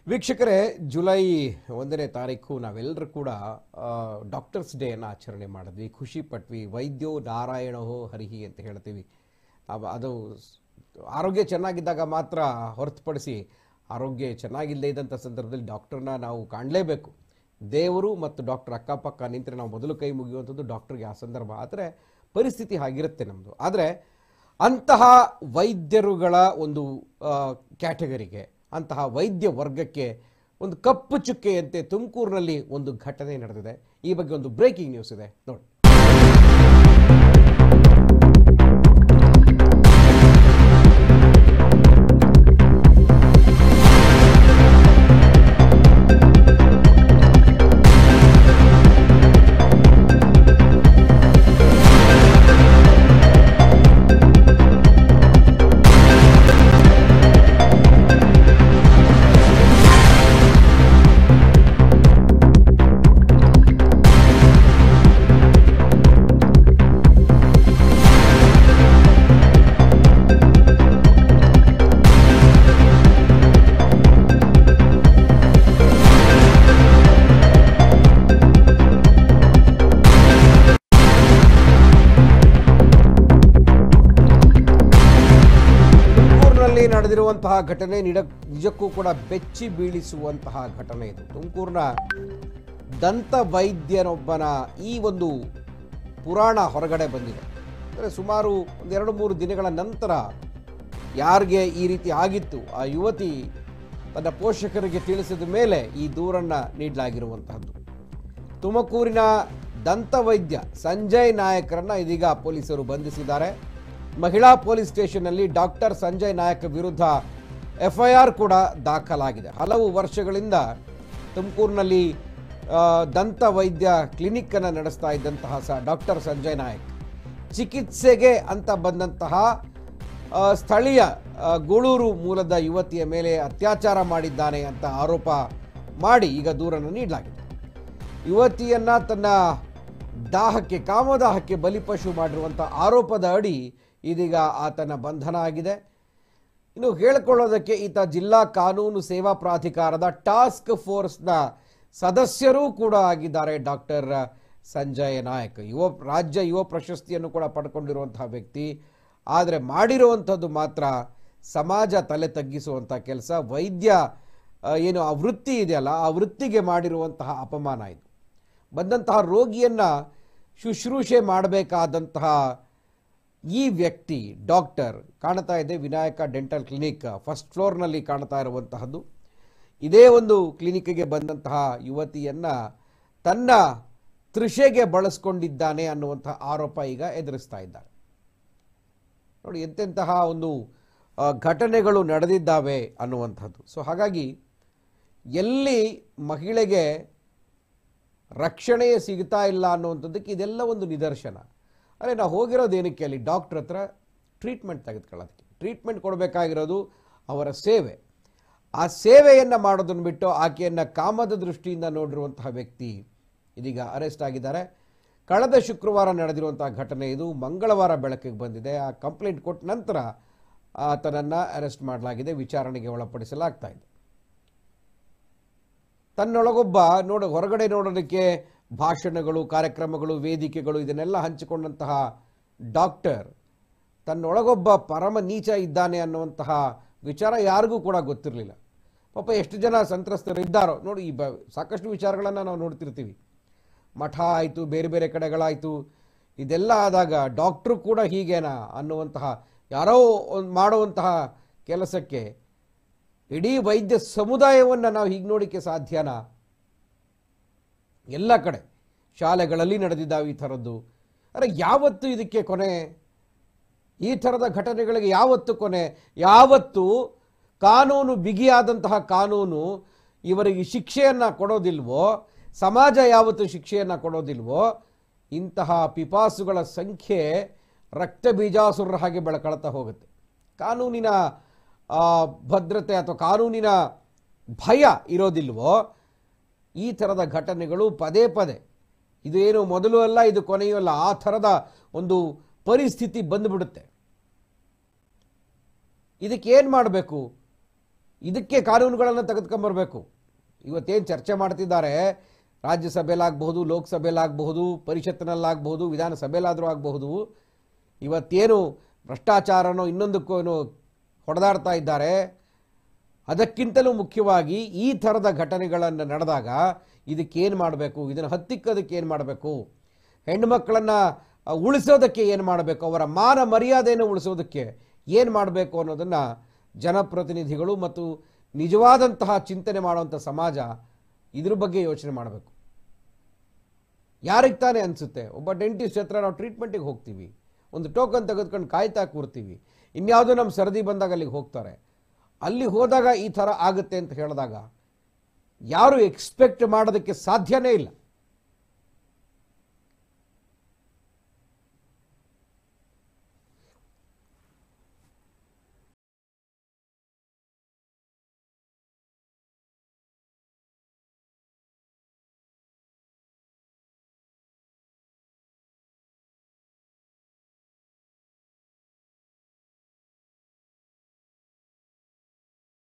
ವೀಕ್ಷಕರೇ ಜುಲೈ ಒಂದನೇ ತಾರೀಕು ನಾವೆಲ್ಲರೂ ಕೂಡ ಡಾಕ್ಟರ್ಸ್ ಡೇಯನ್ನು ಆಚರಣೆ ಮಾಡಿದ್ವಿ ಖುಷಿ ಪಟ್ವಿ ವೈದ್ಯೋ ನಾರಾಯಣೋ ಹರಿಹಿ ಅಂತ ಹೇಳ್ತೀವಿ ಅವ- ಅದು ಸ್- ಆರೋಗ್ಯ ಚೆನ್ನಾಗಿದ್ದಾಗ ಮಾತ್ರ ಹೊರತುಪಡಿಸಿ ಆರೋಗ್ಯ ಚೆನ್ನಾಗಿಲ್ಲದೆ ಇದ್ದಂಥ ಸಂದರ್ಭದಲ್ಲಿ ಡಾಕ್ಟರ್ನ ನಾವು ಕಾಣಲೇಬೇಕು ದೇವರು ಮತ್ತು ಡಾಕ್ಟರ್ ಅಕ್ಕಪಕ್ಕ ನಿಂತರೆ ನಾವು ಮೊದಲು ಕೈ ಮುಗಿಯುವಂಥದ್ದು ಡಾಕ್ಟರ್ಗೆ ಆ ಸಂದರ್ಭ ಆದರೆ ಪರಿಸ್ಥಿತಿ ಹಾಗಿರುತ್ತೆ ನಮ್ಮದು ಆದರೆ ಅಂತಹ ವೈದ್ಯರುಗಳ ಒಂದು ಕ್ಯಾಟಗರಿಗೆ ಅಂತಹ ವೈದ್ಯ ವರ್ಗಕ್ಕೆ ಒಂದು ಕಪ್ಪು ಚುಕ್ಕೆಯಂತೆ ತುಮಕೂರಿನಲ್ಲಿ ಒಂದು ಘಟನೆ ನಡೆದಿದೆ ಈ ಬಗ್ಗೆ ಒಂದು ಬ್ರೇಕಿಂಗ್ ನ್ಯೂಸ್ ಇದೆ ನೋಡಿ ತುಮಕೂರಿನಲ್ಲಿ ನಡೆದಿರುವಂತಹ ಘಟನೆ ನಿಡ ನಿಜಕ್ಕೂ ಕೂಡ ಬೆಚ್ಚಿ ಬೀಳಿಸುವಂತಹ ಘಟನೆ ಇದು ತುಮಕೂರಿನ ದಂತ ವೈದ್ಯನೊಬ್ಬನ ಈ ಒಂದು ಪುರಾಣ ಹೊರಗಡೆ ಬಂದಿದೆ ಅಂದರೆ ಸುಮಾರು ಒಂದೆರಡು ಮೂರು ದಿನಗಳ ನಂತರ ಯಾರಿಗೆ ಈ ರೀತಿ ಆಗಿತ್ತು ಆ ಯುವತಿ ತನ್ನ ಪೋಷಕರಿಗೆ ತಿಳಿಸಿದ ಮೇಲೆ ಈ ದೂರನ್ನು ನೀಡಲಾಗಿರುವಂತಹದ್ದು ತುಮಕೂರಿನ ದಂತ ವೈದ್ಯ ಸಂಜಯ್ ನಾಯಕರನ್ನ ಇದೀಗ ಪೊಲೀಸರು ಬಂಧಿಸಿದ್ದಾರೆ ಮಹಿಳಾ ಪೊಲೀಸ್ ಸ್ಟೇಷನ್ನಲ್ಲಿ ಡಾಕ್ಟರ್ ಸಂಜಯ್ ನಾಯಕ್ ವಿರುದ್ಧ ಎಫ್ಐಆರ್ ಕೂಡ ದಾಖಲಾಗಿದೆ ಹಲವು ವರ್ಷಗಳಿಂದ ತುಮಕೂರಿನಲ್ಲಿ ಆ, ದಂತ ವೈದ್ಯ ಕ್ಲಿನಿಕ್ ಅನ್ನು ನಡೆಸ್ತಾ ಇದ್ದಂತಹ ಸ ಡಾಕ್ಟರ್ ಸಂಜಯ್ ನಾಯಕ್ ಚಿಕಿತ್ಸೆಗೆ ಅಂತ ಬಂದಂತಹ ಆ, ಸ್ಥಳೀಯ ಆ, ಗೂಳೂರು ಮೂಲದ ಯುವತಿಯ ಮೇಲೆ ಅತ್ಯಾಚಾರ ಮಾಡಿದ್ದಾನೆ ಅಂತ ಆರೋಪ ಮಾಡಿ ಈಗ ದೂರನ್ನು ನೀಡಲಾಗಿದೆ ಯುವತಿಯನ್ನ ತನ್ನ ದಾಹಕ್ಕೆ ಕಾಮದಾಹಕ್ಕೆ ಬಲಿಪಶು ಮಾಡಿರುವಂಥ ಆರೋಪದ ಅಡಿ ಇದೀಗ ಆತನ ಬಂಧನ ಆಗಿದೆ ಇನ್ನು ಹೇಳ್ಕೊಳ್ಳೋದಕ್ಕೆ ಈತ ಜಿಲ್ಲಾ ಕಾನೂನು ಸೇವಾ ಪ್ರಾಧಿಕಾರದ ಟಾಸ್ಕ್ ಫೋರ್ಸ್ನ ಸದಸ್ಯರೂ ಕೂಡ ಆಗಿದ್ದಾರೆ ಡಾಕ್ಟರ್ ಸಂಜಯ್ ನಾಯಕ್ ಯುವ ರಾಜ್ಯ ಯುವ ಪ್ರಶಸ್ತಿಯನ್ನು ಕೂಡ ಪಡ್ಕೊಂಡಿರುವಂತಹ ವ್ಯಕ್ತಿ ಆದರೆ ಮಾಡಿರುವಂಥದ್ದು ಮಾತ್ರ ಸಮಾಜ ತಲೆ ತಗ್ಗಿಸುವಂಥ ಕೆಲಸ ವೈದ್ಯ ಆ, ಏನು ಆ ವೃತ್ತಿ ಇದೆಯಲ್ಲ ಆ ವೃತ್ತಿಗೆ ಮಾಡಿರುವಂತಹ ಅಪಮಾನ ಇದು ಬಂದಂತಹ ರೋಗಿಯನ್ನ ಶುಶ್ರೂಷೆ ಮಾಡಬೇಕಾದಂತಹ ಈ ವ್ಯಕ್ತಿ ಡಾಕ್ಟರ್ ಕಾಣ್ತಾ ಇದೆ ವಿನಾಯಕ ಡೆಂಟಲ್ ಕ್ಲಿನಿಕ್ ಫಸ್ಟ್ ಫ್ಲೋರ್ನಲ್ಲಿ ಕಾಣ್ತಾ ಇರುವಂತಹದ್ದು ಇದೇ ಒಂದು ಕ್ಲಿನಿಕ್ಗೆ ಬಂದಂತಹ ಯುವತಿಯನ್ನ ತನ್ನ ತೃಷೆಗೆ ಬಳಸ್ಕೊಂಡಿದ್ದಾನೆ ಅನ್ನುವಂತಹ ಆರೋಪ ಈಗ ಎದುರಿಸ್ತಾ ಇದ್ದಾರೆ ನೋಡಿ ಎಂತೆಂತಹ ಒಂದು ಆ, ಘಟನೆಗಳು ನಡೆದಿದ್ದಾವೆ ಅನ್ನುವಂಥದ್ದು ಸೊ ಹಾಗಾಗಿ ಎಲ್ಲಿ ಮಹಿಳೆಗೆ ರಕ್ಷಣೆಯೇ ಸಿಗ್ತಾ ಇಲ್ಲ ಅನ್ನುವಂಥದ್ದಕ್ಕೆ ಇದೆಲ್ಲ ಒಂದು ನಿದರ್ಶನ ಅರೆ ನಾವು ಹೋಗಿರೋದು ಏನಕ್ಕೆ ಅಲ್ಲಿ ಡಾಕ್ಟ್ರ್ ಹತ್ರ ಟ್ರೀಟ್ಮೆಂಟ್ ತೆಗೆದುಕೊಳ್ಳೋದಕ್ಕೆ ಟ್ರೀಟ್ಮೆಂಟ್ ಕೊಡಬೇಕಾಗಿರೋದು ಅವರ ಸೇವೆ ಆ ಸೇವೆಯನ್ನು ಮಾಡೋದನ್ನು ಬಿಟ್ಟು ಆಕೆಯನ್ನು ಕಾಮದ ದೃಷ್ಟಿಯಿಂದ ನೋಡಿರುವಂತಹ ವ್ಯಕ್ತಿ ಇದೀಗ ಅರೆಸ್ಟ್ ಆಗಿದ್ದಾರೆ ಕಳೆದ ಶುಕ್ರವಾರ ನಡೆದಿರುವಂತಹ ಘಟನೆ ಇದು ಮಂಗಳವಾರ ಬೆಳಕಿಗೆ ಬಂದಿದೆ ಆ ಕಂಪ್ಲೇಂಟ್ ಕೊಟ್ಟ ನಂತರ ಆತನನ್ನು ಅರೆಸ್ಟ್ ಮಾಡಲಾಗಿದೆ ವಿಚಾರಣೆಗೆ ಒಳಪಡಿಸಲಾಗ್ತಾ ಇದೆ ತನ್ನೊಳಗೊಬ್ಬ ನೋಡ ಹೊರಗಡೆ ನೋಡೋದಕ್ಕೆ ಭಾಷಣಗಳು ಕಾರ್ಯಕ್ರಮಗಳು ವೇದಿಕೆಗಳು ಇದನ್ನೆಲ್ಲ ಹಂಚಿಕೊಂಡಂತಹ ಡಾಕ್ಟರ್ ತನ್ನೊಳಗೊಬ್ಬ ಪರಮ ನೀಚ ಇದ್ದಾನೆ ಅನ್ನುವಂತಹ ವಿಚಾರ ಯಾರಿಗೂ ಕೂಡ ಗೊತ್ತಿರಲಿಲ್ಲ ಪಾಪ ಎಷ್ಟು ಜನ ಸಂತ್ರಸ್ತರಿದ್ದಾರೋ ನೋಡಿ ಈ ಬ ಸಾಕಷ್ಟು ವಿಚಾರಗಳನ್ನು ನಾವು ನೋಡ್ತಿರ್ತೀವಿ ಮಠ ಆಯಿತು ಬೇರೆ ಬೇರೆ ಕಡೆಗಳಾಯಿತು ಇದೆಲ್ಲ ಆದಾಗ ಡಾಕ್ಟ್ರು ಕೂಡ ಹೀಗೇನಾ ಅನ್ನುವಂತಹ ಯಾರೋ ಒಂದು ಮಾಡುವಂತಹ ಕೆಲಸಕ್ಕೆ ಇಡೀ ವೈದ್ಯ ಸಮುದಾಯವನ್ನು ನಾವು ಹೀಗೆ ನೋಡಲಿಕ್ಕೆ ಸಾಧ್ಯನಾ ಎಲ್ಲ ಕಡೆ ಶಾಲೆಗಳಲ್ಲಿ ನಡೆದಿದ್ದಾವೆ ಈ ಥರದ್ದು ಅರೆ ಯಾವತ್ತು ಇದಕ್ಕೆ ಕೊನೆ ಈ ಥರದ ಘಟನೆಗಳಿಗೆ ಯಾವತ್ತು ಕೊನೆ ಯಾವತ್ತು ಕಾನೂನು ಬಿಗಿಯಾದಂತಹ ಕಾನೂನು ಇವರಿಗೆ ಶಿಕ್ಷೆಯನ್ನು ಕೊಡೋದಿಲ್ವೋ ಸಮಾಜ ಯಾವತ್ತು ಶಿಕ್ಷೆಯನ್ನು ಕೊಡೋದಿಲ್ವೋ ಇಂತಹ ಪಿಪಾಸುಗಳ ಸಂಖ್ಯೆ ರಕ್ತ ಬೀಜಾಸುರರ ಹಾಗೆ ಬೆಳಕಳ್ತಾ ಹೋಗುತ್ತೆ ಕಾನೂನಿನ ಆ, ಭದ್ರತೆ ಅಥವಾ ಕಾನೂನಿನ ಭಯ ಇರೋದಿಲ್ವೋ ಈ ಥರದ ಘಟನೆಗಳು ಪದೇ ಪದೇ ಇದೇನು ಮೊದಲು ಅಲ್ಲ ಇದು ಕೊನೆಯೂ ಅಲ್ಲ ಆ ಥರದ ಒಂದು ಪರಿಸ್ಥಿತಿ ಬಂದುಬಿಡುತ್ತೆ ಇದಕ್ಕೆ ಏನು ಮಾಡಬೇಕು ಇದಕ್ಕೆ ಕಾನೂನುಗಳನ್ನು ತೆಗೆದುಕೊಂಬರ್ಬೇಕು ಇವತ್ತೇನು ಚರ್ಚೆ ಮಾಡ್ತಿದ್ದಾರೆ ರಾಜ್ಯಸಭೆಯಲ್ಲಾಗಬಹುದು ಲೋಕಸಭೆಯಲ್ಲಾಗಬಹುದು ಪರಿಷತ್ತಿನಲ್ಲಾಗಬಹುದು ವಿಧಾನಸಭೆಯಲ್ಲಾದರೂ ಆಗಬಹುದು ಇವತ್ತೇನು ಭ್ರಷ್ಟಾಚಾರನೋ ಇನ್ನೊಂದಕ್ಕೂ ಏನು ಹೊಡೆದಾಡ್ತಾ ಇದ್ದಾರೆ ಅದಕ್ಕಿಂತಲೂ ಮುಖ್ಯವಾಗಿ ಈ ಥರದ ಘಟನೆಗಳನ್ನು ನಡೆದಾಗ ಇದಕ್ಕೇನು ಮಾಡಬೇಕು ಇದನ್ನು ಹತ್ತಿಕ್ಕೋದಕ್ಕೆ ಏನು ಮಾಡಬೇಕು ಹೆಣ್ಣುಮಕ್ಕಳನ್ನು ಉಳಿಸೋದಕ್ಕೆ ಏನು ಮಾಡಬೇಕು ಅವರ ಮಾನ ಮರ್ಯಾದೆಯನ್ನು ಉಳಿಸೋದಕ್ಕೆ ಏನು ಮಾಡಬೇಕು ಅನ್ನೋದನ್ನು ಜನಪ್ರತಿನಿಧಿಗಳು ಮತ್ತು ನಿಜವಾದಂತಹ ಚಿಂತನೆ ಮಾಡುವಂಥ ಸಮಾಜ ಇದ್ರ ಬಗ್ಗೆ ಯೋಚನೆ ಮಾಡಬೇಕು ಯಾರಿಗೆ ತಾನೇ ಅನಿಸುತ್ತೆ ಒಬ್ಬ ಡೆಂಟಿಸ್ಟ್ ಹತ್ರ ನಾವು ಟ್ರೀಟ್ಮೆಂಟಿಗೆ ಹೋಗ್ತೀವಿ ಒಂದು ಟೋಕನ್ ತೆಗೆದುಕೊಂಡು ಕಾಯ್ತಾ ಕೂರ್ತೀವಿ ಇನ್ಯಾವುದೋ ನಮ್ಮ ಸರದಿ ಬಂದಾಗ ಅಲ್ಲಿಗೆ ಹೋಗ್ತಾರೆ ಅಲ್ಲಿ ಹೋದಾಗ ಈ ಥರ ಆಗುತ್ತೆ ಅಂತ ಹೇಳಿದಾಗ ಯಾರು ಎಕ್ಸ್ಪೆಕ್ಟ್ ಮಾಡೋದಕ್ಕೆ ಸಾಧ್ಯನೇ ಇಲ್ಲ